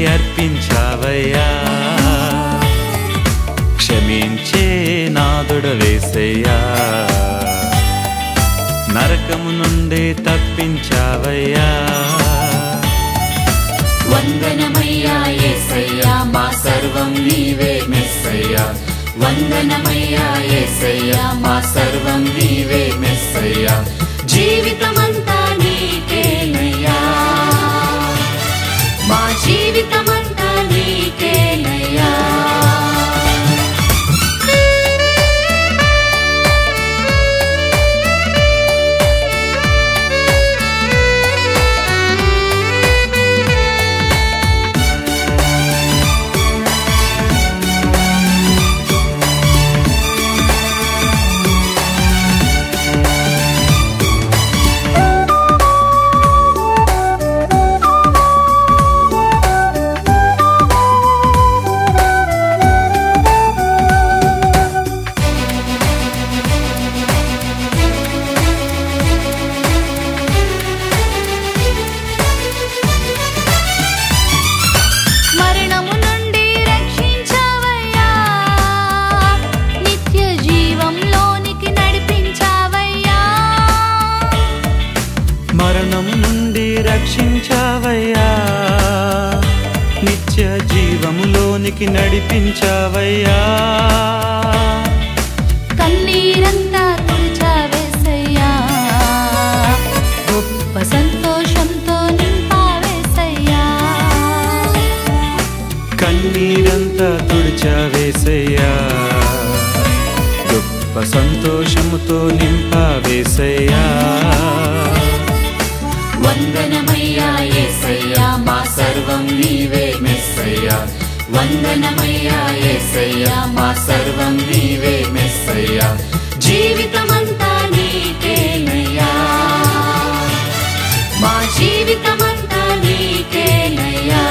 అర్పించావయ్యా క్షమించే నాదుడు వేసయ్యా నరకము నుండి తప్పించావయ్యా వందనమయ్యా యేసయ్యా మా సర్వం నీవే మెస్సయ్యా వందనమయ్యా యేసయ్యా మా సర్వం నీవే మెస్సయ్యా జీవితమంతా నీకేనయ్యా మా జీవితమంతా నీకేనయ్యా మరణము నుండి రక్షించావయ్యా నిత్య జీవంలోనికి నడిపించావయ్యా మరణము నుండి రక్షించావయ్యా నిత్య జీవములోనికి నడిపించావయ్యా కన్నీరంతా తుడిచావేసయ్యా గొప్ప సంతోషంతో నింపావేసయ్యా కన్నీరంతా తుడిచావేసయ్యా గొప్ప సంతోషముతో నింపావేసయ్యా వందనమయ్యా యేసయ్యా మా సర్వం నీవే మెస్సయ్యా వందనమయ్యా యేసయ్యా మా సర్వం నీవే మెస్సయ్యా జీవితమంతా నీకేనయ్యా మా జీవితమంతా నీకేనయ్యా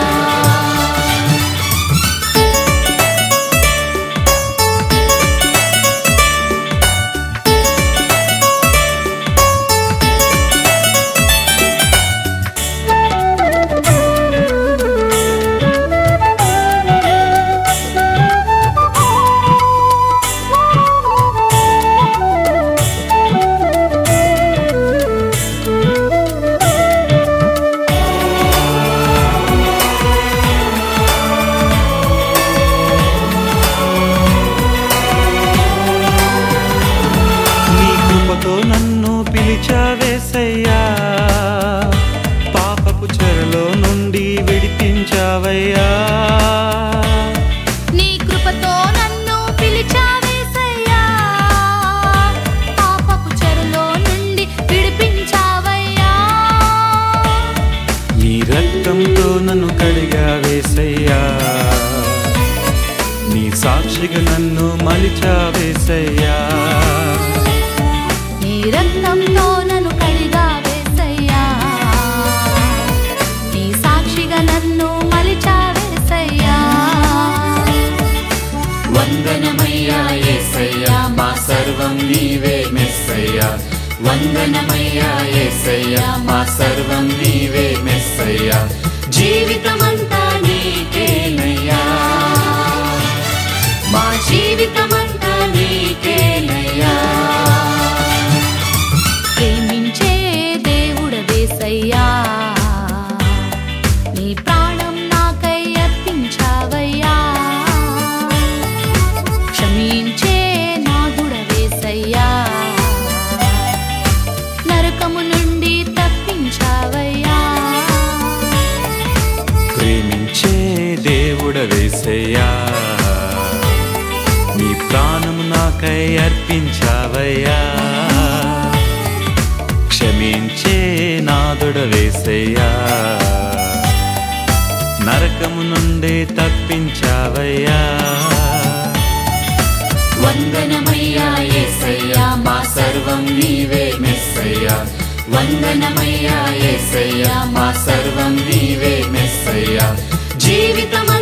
నీ కృపతో నన్ను పిలిచావేసయ్యా పాపపు చెరలో నుండి విడిపించావయ్యా నీ కృపతో నన్ను పిలిచావేసయ్యా పాపపు చెరులో నుండి విడిపించావయ్యా నీ రక్తంతో నన్ను కడిగావేసయ్యా నీ సాక్షిగా నన్ను మలిచావేసయ్యా నీ రక్తంతో నన్ను కడిగావేసయ్యా నీ సాక్షిగా నన్ను మలిచావేసయ్యా వందనమయ్యా యేసయ్యా మా సర్వం నీవే మెస్సయ్యా వందనమయ్యా యేసయ్యా మా సర్వం నీవే మెస్సయ్యా జీవితమంతా నీకేనయ్యా మా జీవితమంతా నీకేనయ్యా ప్రేమించే దేవుడవేసయ్యా నీ ప్రాణం నాకై అర్పించావయ్యా క్షమించే నాదుడవేసయ్యా నరకము నుండి తప్పించావయ్యా ప్రేమించే దేవుడవేసయ్యా నీ ప్రాణము నాకై అర్పించావయ్యా క్షమించే నాదుడవేసయ్యా నరకము నుండి తప్పించావయ్యా వందనమయ్యా యేసయ్యా మా సర్వం నీవే మెస్సయ్యా వందనమయ్యా యేసయ్యా మా సర్వం నీవే మెస్సయ్యా జీవితమ